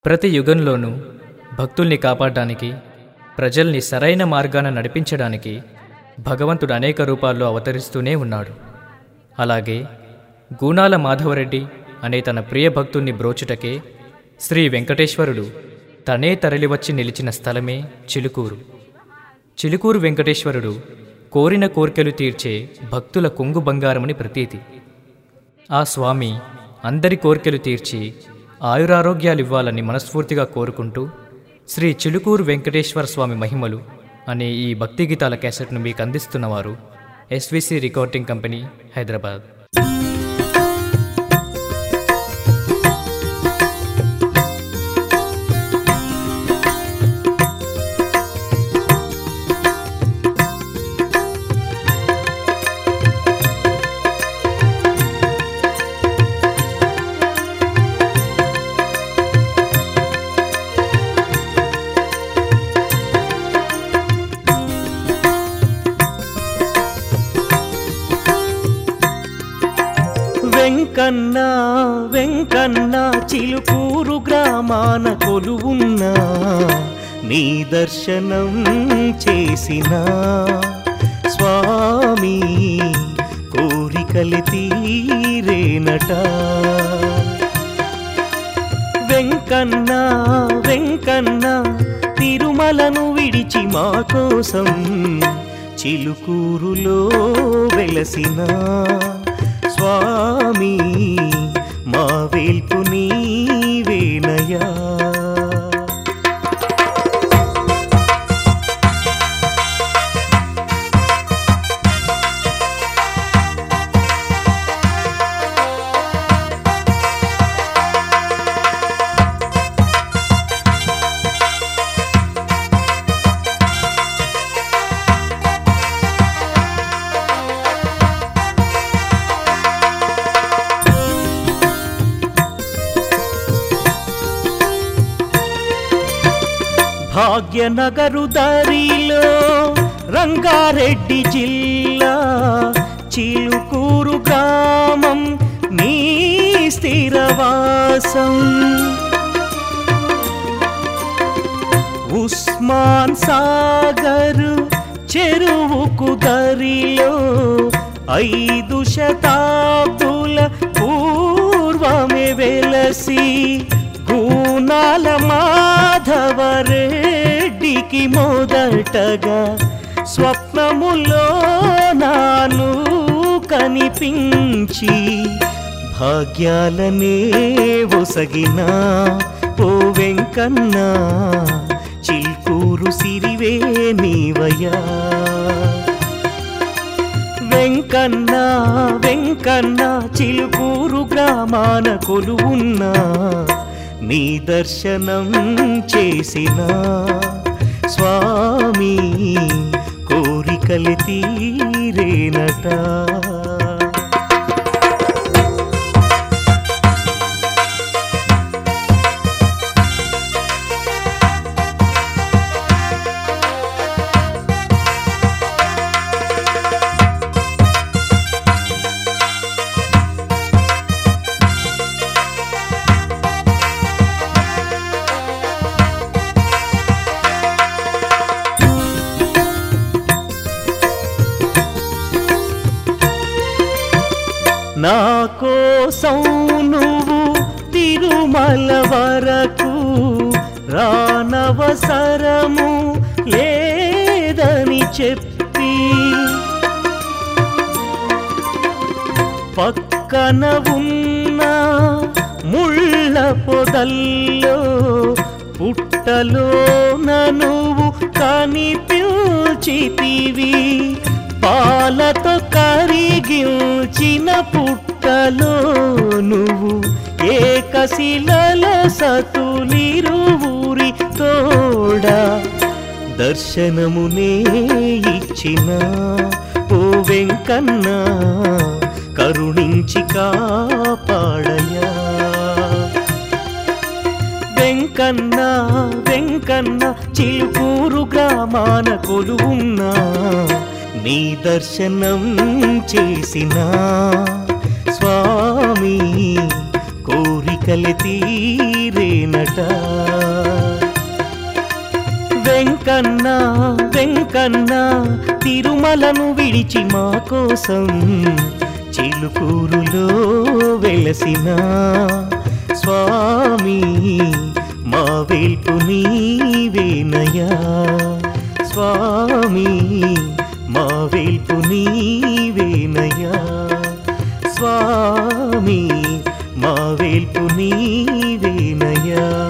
ప్రతి యుగంలోనూ భక్తుల్ని కాపాడడానికి ప్రజల్ని సరైన మార్గాన నడిపించడానికి భగవంతుడు అనేక రూపాల్లో అవతరిస్తూనే ఉన్నాడు అలాగే గూణాల మాధవరెడ్డి అనే తన ప్రియ భక్తుణ్ణి బ్రోచుటకే శ్రీ వెంకటేశ్వరుడు తనే తరలివచ్చి నిలిచిన స్థలమే చిలుకూరు చిలుకూరు వెంకటేశ్వరుడు కోరిన కోర్కెలు తీర్చే భక్తుల కొంగు బంగారమని ప్రతీతి ఆ స్వామి అందరి కోర్కెలు తీర్చి ఆయురారోగ్యాలివ్వాలని మనస్ఫూర్తిగా కోరుకుంటూ శ్రీ చిలుకూరు వెంకటేశ్వర స్వామి మహిమలు అనే ఈ భక్తి గీతాల క్యాసెట్ను మీకు అందిస్తున్నవారు SVC recording company Hyderabad Venkanna Venkanna Chilukuru గ్రామాన కొలువున్నా నీ దర్శనం చేసిన స్వామి కోరికలు తీరేనట వెంకన్న వెంకన్న తిరుమలను విడిచి మా కోసం చిలుకూరులో వెలసిన స్వామి మా వేల్పు నీవేనయా భాగ్యనగరు దారిలో రంగారెడ్డి జిల్లా చిలుకూరు గ్రామం నీ స్థిరవాసం ఉస్మాన్ సాగర్ చెరువుకు దరిలో ఐదు శతాబ్దుల పూర్వమే వెలసి గూనాల మాధవరెడ్డికి మొదటగా స్వప్నములో నాను కనిపించి భాగ్యాలనే ఒసగిన ఓ వెంకన్న చిల్కూరు సిరివే నీవయ్యా వెంకన్న వెంకన్న చిలుకూరు గ్రామాన కొలువున్నా నీ దర్శనం చేసిన స్వామి కోరికలు తీరేనట నా కోసం నువ్వు తిరుమల వరకు రానవసరము లేదని చెప్పి పక్కన ఉన్న ముళ్ళ పొదల్లో పుట్టలో నువ్వు కనిపించితివి పాలతో కరిగిల్చిన పుట్టలో నువ్వు ఏకశిలలో సతులిరువురి తోడా దర్శనమునే ఇచ్చిన ఓ వెంకన్న కరుణించి కాపాడయా వెంకన్న వెంకన్న చిలుకూరు గ్రామాన కొలువున్నా నీ దర్శనం చేసిన స్వామి కోరికలు తీరేనట వెంకన్న వెంకన్న తిరుమలను విడిచి మా కోసం చిలుకూరులో వెలసిన స్వామి మా వేల్పు నీవేనయా స్వామి మా వేల్పు నీవేనయా స్వామి మా వేల్పు నీవేనయా